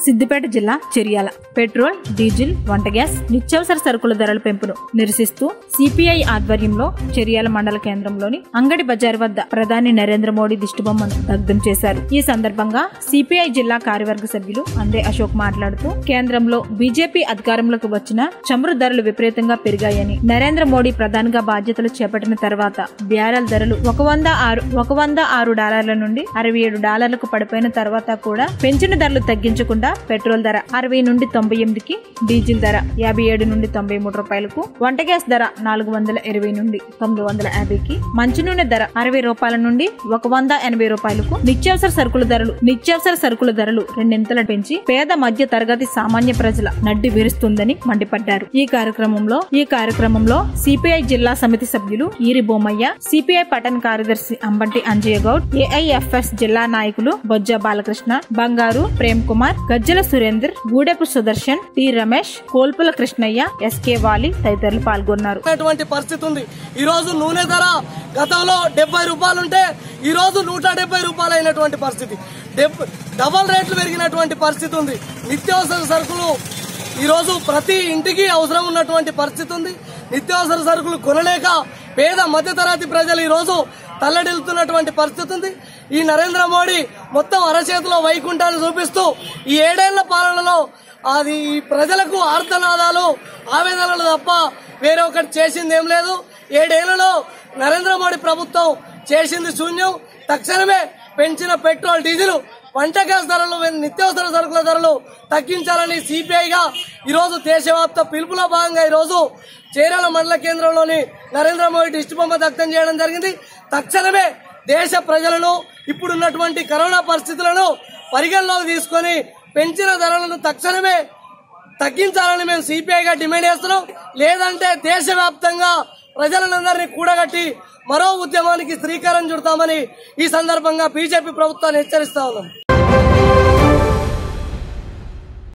సిద్దిపేట జిల్లా Cheriyal petrol diesel వంట gas నిత్యావసర సరుకుల ధరల పెంపును నిరసిస్తూ సిపిఐ ఆధ్వర్యంలో చెరియాల మండల కేంద్రంలోని అంగడి బజార్ వద్ద ప్రధాని నరేంద్ర మోడీ దిష్టిబొమ్మను దగ్ధం చేశారు ఈ సందర్భంగా సిపిఐ జిల్లా కార్యవర్గ సభ్యులు అందే అశోక్ మాట్లాడుతూ కేంద్రంలో బీజేపీ అధికారంలోకి వచ్చిన చమురు ధరలు విపరీతంగా పెరిగాయని నరేంద్ర మోడీ ప్రధానిగా బాధ్యతలు చేపట్టిన తర్వాత బ్యారెల్ ధరలు ఒక వంద ఆరు ఒక వంద ఆరు డాలర్ల నుండి అరవై ఏడు డాలర్లకు పడిపోయిన తర్వాత కూడా పెంచిన ధరలు తగ్గించకుండా పెట్రోల్ ధర అరవై నుండి తొంభై ఎనిమిదికి డీజిల్ ధర యాభై ఏడు నుండి తొంభై మూడు రూపాయలకు వంట గ్యాస్ ధర నాలుగు వందల ఇరవై నుండి తొమ్మిది వందల యాభైకి మంచి నూనె ధర అరవై రూపాయల నుండి ఒక వంద ఎనభై రూపాయలకు నిత్యావసర సరుకుల ధరలు నిత్యావసర సరుకుల ధరలు రెండింతలు పెంచి పేద మధ్య తరగతి సామాన్య ప్రజల నడ్డి విరుస్తుందని మండిపడ్డారు ఈ కార్యక్రమంలో ఈ కార్యక్రమంలో సిపిఐ జిల్లా సమితి సభ్యులు ఈరి బొమ్మయ్య సిపిఐ పట్టణ కార్యదర్శి అంబంటి అంజయ్య గౌడ్ ఏఐఎఫ్ఎస్ జిల్లా నాయకులు బొజ్జ బాలకృష్ణ బంగారు ప్రేమ్ కుమార్ గజ్జల సురేందర్ గూడెపు సుదర్శన్ టి రమేష్ కోల్పుల కృష్ణయ్య ఎస్కే వాలి తదితరులు పాల్గొన్నారు ఉన్నటువంటి పరిస్థితి ఉంది ఈ రోజు నూనె ధర గతంలో డెబ్బై రూపాయలు ఉంటే ఈ రోజు నూట డెబ్బై రూపాయలు అయినటువంటి పరిస్థితి డెబ్- డబల్ రేట్లు పెరిగినటువంటి పరిస్థితి ఉంది నిత్యావసర సరుకులు ఈ రోజు ప్రతి ఇంటికి అవసరం ఉన్నటువంటి పరిస్థితి ఉంది నిత్యావసర సరుకులు కొనలేక పేద మధ్యతరగతి ప్రజలు ఈ రోజు తల్లడిల్లుతున్నటువంటి పరిస్థితి ఉంది ఈ నరేంద్ర మోడీ మొత్తం అరచేతిలో వైకుంఠాన్ని చూపిస్తూ ఈ ఏడేళ్ల పాలనలో అది ఈ ప్రజలకు ఆర్తనాదాలు ఆవేదనలు తప్ప వేరే ఒకటి చేసింది ఏం లేదు ఏడేళ్లలో నరేంద్ర మోడీ ప్రభుత్వం చేసింది శూన్యం తక్షణమే పెంచిన పెట్రోల్ డీజిల్ వంట గ్యాస్ ధరలు నిత్యావసర సరుకుల ధరలు తగ్గించాలని సిపిఐగా ఈరోజు దేశవ్యాప్త పిలుపులో భాగంగా ఈరోజు చేరాల మండల కేంద్రంలోని నరేంద్ర మోడీ దిష్టి బొమ్మ దగ్ధం చేయడం జరిగింది తక్షణమే దేశ ప్రజలను ఇప్పుడున్నటువంటి కరోనా పరిస్థితులను పరిగణలోకి తీసుకొని పెంచిన ధరలను తక్షణమే తగ్గించాలని మేము సిపిఐగా డిమాండ్ చేస్తున్నాం లేదంటే దేశవ్యాప్తంగా ప్రజలందరినీ కూడగట్టి మరో ఉద్యమానికి శ్రీకారం చుడతామని ఈ సందర్భంగా బీజేపీ ప్రభుత్వాన్ని హెచ్చరిస్తా ఉన్నాం